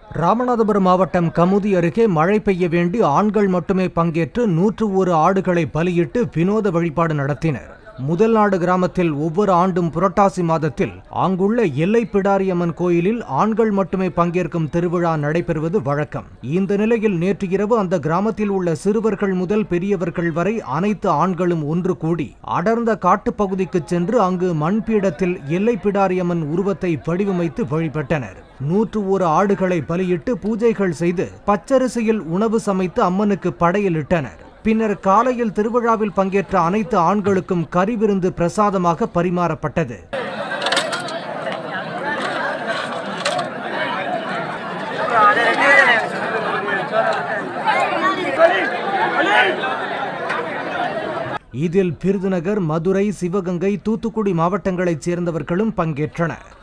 ராமநாதபுரம் மாவட்டம் கமுதி அருகே மழை பெய்ய வேண்டி ஆண்கள் மட்டுமே பங்கேற்று நூற்று ஒரு ஆடுகளை பலியிட்டு வினோத வழிபாடு நடத்தினர் முதல் நாடு கிராமத்தில் ஒவ்வொரு ஆண்டும் புரட்டாசி மாதத்தில் அங்குள்ள எல்லை பிடாரியம்மன் கோயிலில் ஆண்கள் மட்டுமே பங்கேற்கும் திருவிழா நடைபெறுவது வழக்கம் இந்த நிலையில் நேற்று இரவு அந்த கிராமத்தில் உள்ள சிறுவர்கள் முதல் பெரியவர்கள் வரை அனைத்து ஆண்களும் ஒன்று கூடி அடர்ந்த காட்டுப்பகுதிக்கு சென்று அங்கு மண்பீடத்தில் எல்லை பிடாரியம்மன் உருவத்தை வடிவமைத்து வழிபட்டனர் நூற்று ஒரு ஆடுகளை பலியிட்டு பூஜைகள் செய்து பச்சரிசியில் உணவு சமைத்து அம்மனுக்கு படையலிட்டனர் பின்னர் காலையில் திருவிழாவில் பங்கேற்ற அனைத்து ஆண்களுக்கும் கறி விருந்து பிரசாதமாக பரிமாறப்பட்டது இதில் விருதுநகர் மதுரை சிவகங்கை தூத்துக்குடி மாவட்டங்களைச் சேர்ந்தவர்களும் பங்கேற்றனர்